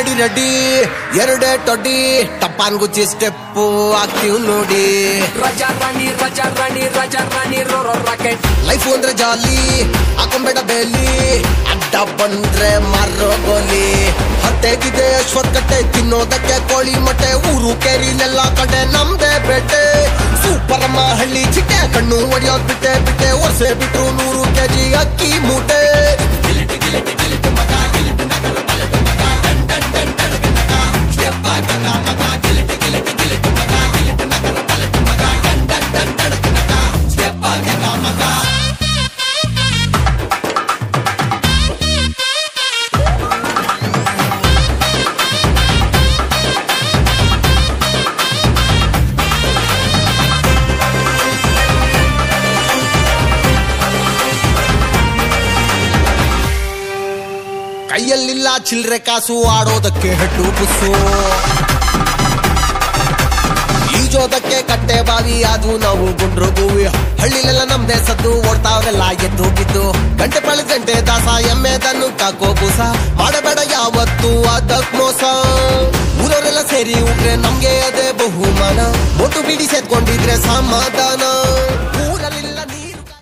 ready ready ಎರಡೇ ಟೊಡ್ಡಿ ಟಪಾನ್ ಗುಚ್ಚಿ step ಆಗ್ತೀವ್ ನೋಡಿ ರಾಜಾ ರಾಣಿ ರಾಜಾ ರಾಣಿ ರಾಜಾ ರಾಣಿ ರೋರೋ ರಾಕೆಟ್ ಲೈಫ್ ಅಂದ್ರೆ ಜಾಲಿ ಹಾಕೊಂಬೇಡ ಬೇಲಿ ಅಡ್ಡ ಬಂದ್ರೆ ಮಾರೋ ಗೋಲಿ ಹತ್ತೆಗಿದೆ ಅಶ್ವತ್ ಕಟ್ಟೆ ತಿನ್ನೋದಕ್ಕೆ ಕೋಳಿ ಮೊಟ್ಟೆ ಊರು ಕೇರಿಲೆಲ್ಲ ಕಡೆ ನಮ್ದೇ ಬೇಟೆ ಸೂಪರ್ ಅಮ್ಮ ಹಳ್ಳಿ ಚಿಟ್ಟೆ ಕಣ್ಣು ಒಡೆಯೋದ್ ಬಿಟ್ಟೆ ಬಿಟ್ಟೆ ವರ್ಷೆ ಬಿಟ್ರು ನೂರು ಕೆಜಿ ಅಕ್ಕಿ ಮೂಟೆ ಕೈಯಲ್ಲಿಲ್ಲ ಚಿಲ್ರೆ ಕಾಸು ಆಡೋದಕ್ಕೆ ಹೆಟ್ಟು ಬುಸ್ಸು ಈಜೋದಕ್ಕೆ ಕಟ್ಟೆ ಬಾವಿ ಅದು ನಾವು ಗುಂಡ್ರು ಗೂವಿ ಹಳ್ಳಿಲೆಲ್ಲ ನಮ್ದೇ ಸದ್ದು ಓಡ್ತಾವ್ರೆಲ್ಲ ಎದ್ದು ಬಿದ್ದು ಗಂಟೆ ಪಳಿ ಗಂಟೆ ದಾಸ ಎಮ್ಮೆ ದನ್ನು ಕಾಕೋ ಬೂಸ ಮಾಡಬೇಡ ಯಾವತ್ತು ಅದಕ್ ಮೋಸ ಊರವರೆಲ್ಲ ಸೇರಿ ಉಟ್ರೆ ನಮ್ಗೆ ಅದೇ ಬಹುಮಾನ ಒಟ್ಟು ಬಿಡಿ ಸೇದ್ಕೊಂಡಿದ್ರೆ ಸಮಾಧಾನ